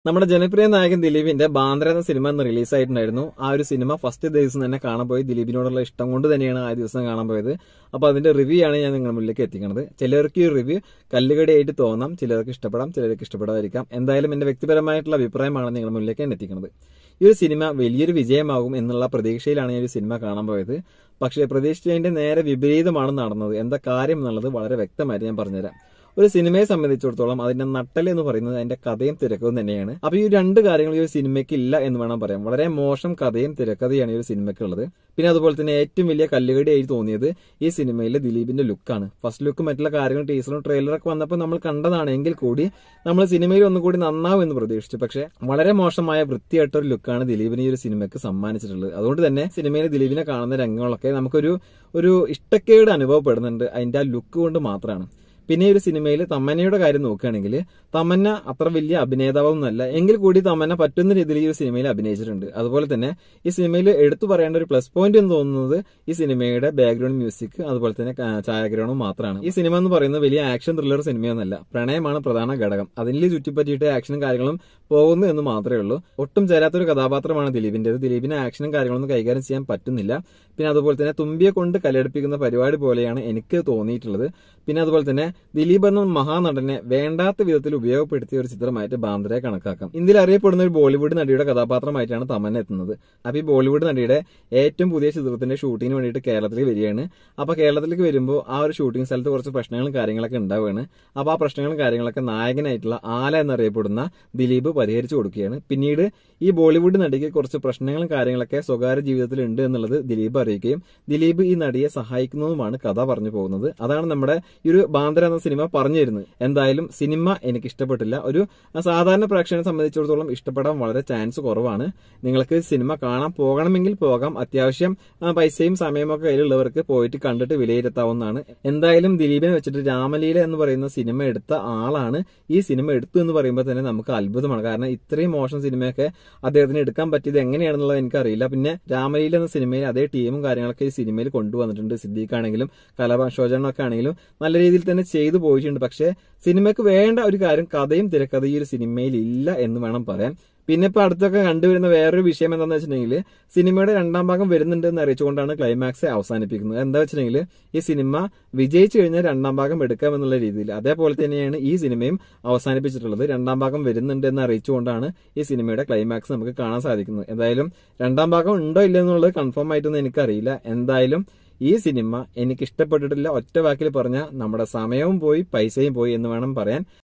നമ്മുടെ ജനപ്രിയ നായകൻ ദിലീപിന്റെ ബാന്ദ്ര എന്ന സിനിമ ഇന്ന് റിലീസായിട്ടുണ്ടായിരുന്നു ആ ഒരു സിനിമ ഫസ്റ്റ് ദിവസം തന്നെ കാണാൻ പോയി ദിലീപിനോടുള്ള ഇഷ്ടം കൊണ്ട് തന്നെയാണ് ആ ദിവസം കാണാൻ പോയത് അപ്പൊ അതിന്റെ റിവ്യൂ ആണ് ഞാൻ നിങ്ങളുടെ മുന്നിലേക്ക് എത്തിക്കുന്നത് ചിലർക്ക് ഈ റിവ്യൂ കല്ലുകടിയായിട്ട് തോന്നാം ചിലർക്ക് ഇഷ്ടപ്പെടാം ചിലർക്ക് ഇഷ്ടപ്പെടാതിരിക്കാം എന്തായാലും എന്റെ വ്യക്തിപരമായിട്ടുള്ള അഭിപ്രായമാണ് നിങ്ങളുടെ മുന്നിലേക്ക് ഞാൻ എത്തിക്കുന്നത് ഈ ഒരു സിനിമ വലിയൊരു വിജയമാകും എന്നുള്ള പ്രതീക്ഷയിലാണ് ഈ ഒരു സിനിമ കാണാൻ പോയത് പക്ഷേ പ്രതീക്ഷിച്ചതിന്റെ നേരെ വിപരീതമാണ് നടന്നത് എന്താ കാര്യം എന്നുള്ളത് വളരെ വ്യക്തമായിട്ട് ഞാൻ പറഞ്ഞുതരാം ഒരു സിനിമയെ സംബന്ധിച്ചിടത്തോളം അതിന്റെ നട്ടൽ എന്ന് പറയുന്നത് അതിന്റെ കഥയും തിരക്കവും തന്നെയാണ് അപ്പൊ ഈ രണ്ട് കാര്യങ്ങൾ ഈ ഒരു സിനിമയ്ക്ക് ഇല്ല എന്ന് വേണം പറയാം വളരെ മോശം കഥയും തിരക്കഥയാണ് ഈ ഒരു സിനിമയ്ക്ക് ഉള്ളത് പിന്നെ അതുപോലെ തന്നെ ഏറ്റവും വലിയ കല്ലുകടിയായി തോന്നിയത് ഈ സിനിമയിലെ ദിലീപിന്റെ ലുക്കാണ് ഫസ്റ്റ് ലുക്ക് മറ്റുള്ള കാര്യങ്ങൾ ടീസറും ട്രെയിലറൊക്കെ വന്നപ്പോൾ നമ്മൾ കണ്ടതാണെങ്കിൽ കൂടി നമ്മൾ സിനിമയിൽ ഒന്നുകൂടി നന്നാവും എന്ന് പ്രതീക്ഷിച്ചു പക്ഷേ വളരെ മോശമായ വൃത്തിയായിട്ട ഒരു ലുക്കാണ് ദിലീപിന് ഈ ഒരു സിനിമയ്ക്ക് സമ്മാനിച്ചിട്ടുള്ളത് അതുകൊണ്ട് തന്നെ സിനിമയിൽ ദിലീപിനെ കാണുന്ന രംഗങ്ങളൊക്കെ നമുക്കൊരു ഒരു ഇഷ്ടക്കേട് അനുഭവപ്പെടുന്നുണ്ട് അതിന്റെ ആ ലുക്ക് കൊണ്ട് മാത്രമാണ് പിന്നെ ഈ ഒരു സിനിമയിൽ തമ്മന്നയുടെ കാര്യം നോക്കുകയാണെങ്കിൽ തമന്ന അത്ര വലിയ അഭിനേതാവൊന്നുമല്ല എങ്കിൽ കൂടി തമന്ന പറ്റുന്ന രീതിയിൽ ഈ ഒരു സിനിമയിൽ അഭിനയിച്ചിട്ടുണ്ട് അതുപോലെ തന്നെ ഈ സിനിമയിൽ എടുത്തു പറയേണ്ട ഒരു പ്ലസ് പോയിന്റ് എന്ന് തോന്നുന്നത് ഈ സിനിമയുടെ ബാക്ക്ഗ്രൗണ്ട് മ്യൂസിക് അതുപോലെ തന്നെ ക- ഛായാഗ്രഹണവും മാത്രമാണ് ഈ സിനിമ എന്ന് പറയുന്നത് വലിയ ആക്ഷൻ ത്രില്ലർ സിനിമയൊന്നുമല്ല പ്രണയമാണ് പ്രധാന ഘടകം അതിൽ ചുറ്റിപ്പറ്റിയിട്ട് ആക്ഷനും കാര്യങ്ങളും പോകുന്നു എന്ന് മാത്രമേ ഉള്ളൂ ഒട്ടും ചേരാത്തൊരു കഥാപാത്രമാണ് ദിലീപിന്റേത് ദിലീപിന് ആക്ഷനും കാര്യങ്ങളൊന്നും കൈകാര്യം ചെയ്യാൻ പറ്റുന്നില്ല പിന്നെ അതുപോലെ തന്നെ തുമ്പിയെ കൊണ്ട് കലയെടുപ്പിക്കുന്ന പരിപാടി പോലെയാണ് എനിക്ക് തോന്നിയിട്ടുള്ളത് പിന്നെ അതുപോലെ തന്നെ ദിലീപ് എന്ന മഹാനടനെ വേണ്ടാത്ത വിധത്തിൽ ഉപയോഗപ്പെടുത്തിയ ഒരു ചിത്രമായിട്ട് ബാന്ദ്രയെ കണക്കാക്കാം ഇന്ത്യയിൽ അറിയപ്പെടുന്ന ഒരു ബോളിവുഡ് നടിയുടെ കഥാപാത്രമായിട്ടാണ് തമന്ന എത്തുന്നത് അപ്പൊ ഈ ബോളിവുഡ് നടിയുടെ ഏറ്റവും പുതിയ ചിത്രത്തിന്റെ ഷൂട്ടിങ്ങിന് വേണ്ടിയിട്ട് കേരളത്തിലേക്ക് വരികയാണ് അപ്പൊ കേരളത്തിലേക്ക് വരുമ്പോൾ ആ ഒരു ഷൂട്ടിംഗ് സ്ഥലത്ത് കുറച്ച് പ്രശ്നങ്ങളും കാര്യങ്ങളൊക്കെ ഉണ്ടാവുകയാണ് അപ്പൊ ആ പ്രശ്നങ്ങളും കാര്യങ്ങളൊക്കെ നായകനായിട്ടുള്ള ആല എന്നറിയപ്പെടുന്ന ദിലീപ് പരിഹരിച്ചു കൊടുക്കുകയാണ് പിന്നീട് ഈ ബോളിവുഡ് നടിക്ക് കുറച്ച് പ്രശ്നങ്ങളും കാര്യങ്ങളൊക്കെ സ്വകാര്യ ജീവിതത്തിൽ ഉണ്ട് എന്നുള്ളത് ദിലീപ് അറിയിക്കുകയും ദിലീപ് ഈ നടിയെ സഹായിക്കുന്നതുമാണ് കഥ പറഞ്ഞു പോകുന്നത് അതാണ് നമ്മുടെ ഈ ഒരു ബാന്ദ്ര എന്ന സിനിമ പറഞ്ഞു തരുന്നത് എന്തായാലും സിനിമ എനിക്ക് ഇഷ്ടപ്പെട്ടില്ല ഒരു സാധാരണ പ്രേക്ഷകനെ സംബന്ധിച്ചിടത്തോളം ഇഷ്ടപ്പെടാൻ വളരെ ചാൻസ് കുറവാണ് നിങ്ങൾക്ക് സിനിമ കാണാൻ പോകണമെങ്കിൽ പോകാം അത്യാവശ്യം ആ, പൈസയും സമയമൊക്കെ കയ്യിലുള്ളവർക്ക് പോയിട്ട് കണ്ടിട്ട് വിലയിരുത്താവുന്നതാണ് എന്തായാലും ദിലീപിനെ വെച്ചിട്ട് രാമലീല എന്ന് പറയുന്ന സിനിമ എടുത്ത ആളാണ് ഈ സിനിമ എടുത്തു എന്ന് പറയുമ്പോൾ തന്നെ നമുക്ക് അത്ഭുതമാണ് കാരണം ഇത്രയും മോശം സിനിമയൊക്കെ അദ്ദേഹത്തിന് എടുക്കാൻ പറ്റിയത് എങ്ങനെയാണെന്നുള്ളത് എനിക്കറിയില്ല പിന്നെ രാമലീല എന്ന സിനിമയിൽ അതേ ടീമും കാര്യങ്ങളൊക്കെ ഈ സിനിമയിൽ കൊണ്ടുവന്നിട്ടുണ്ട് സിദ്ദീഖ് ആണെങ്കിലും കലാഭാഷോചനൊക്കെ ആണെങ്കിലും നല്ല രീതിയിൽ തന്നെ ചെയ്തു പോയിട്ടുണ്ട് പക്ഷേ സിനിമയ്ക്ക് വേണ്ട ഒരു കാര്യം കഥയും തിരക്കഥയും ഈ ഒരു സിനിമയിൽ ഇല്ല എന്ന് വേണം പറയാൻ പിന്നെ ഇപ്പൊ അടുത്തൊക്കെ കണ്ടുവരുന്ന വേറൊരു വിഷയം എന്താണെന്ന് വെച്ചിട്ടുണ്ടെങ്കിൽ സിനിമയുടെ രണ്ടാം ഭാഗം വരുന്നുണ്ട് എന്ന് അറിയിച്ചുകൊണ്ടാണ് ക്ലൈമാക്സ് അവസാനിപ്പിക്കുന്നത് എന്താ വെച്ചിട്ടുണ്ടെങ്കിൽ ഈ സിനിമ വിജയിച്ചു കഴിഞ്ഞാൽ രണ്ടാം ഭാഗം എടുക്കാമെന്നുള്ള രീതിയിൽ അതേപോലെ തന്നെയാണ് ഈ സിനിമയും അവസാനിപ്പിച്ചിട്ടുള്ളത് രണ്ടാം ഭാഗം വരുന്നുണ്ട് എന്ന് അറിയിച്ചുകൊണ്ടാണ് ഈ സിനിമയുടെ ക്ലൈമാക്സ് നമുക്ക് കാണാൻ സാധിക്കുന്നത് എന്തായാലും രണ്ടാം ഭാഗം ഉണ്ടോ ഇല്ല എന്നുള്ളത് കൺഫേം ആയിട്ടൊന്നും എനിക്കറിയില്ല എന്തായാലും ഈ സിനിമ എനിക്ക് ഇഷ്ടപ്പെട്ടിട്ടില്ല ഒറ്റ വാക്കിൽ പറഞ്ഞാൽ നമ്മുടെ സമയവും പോയി പൈസയും പോയി എന്ന് വേണം പറയാൻ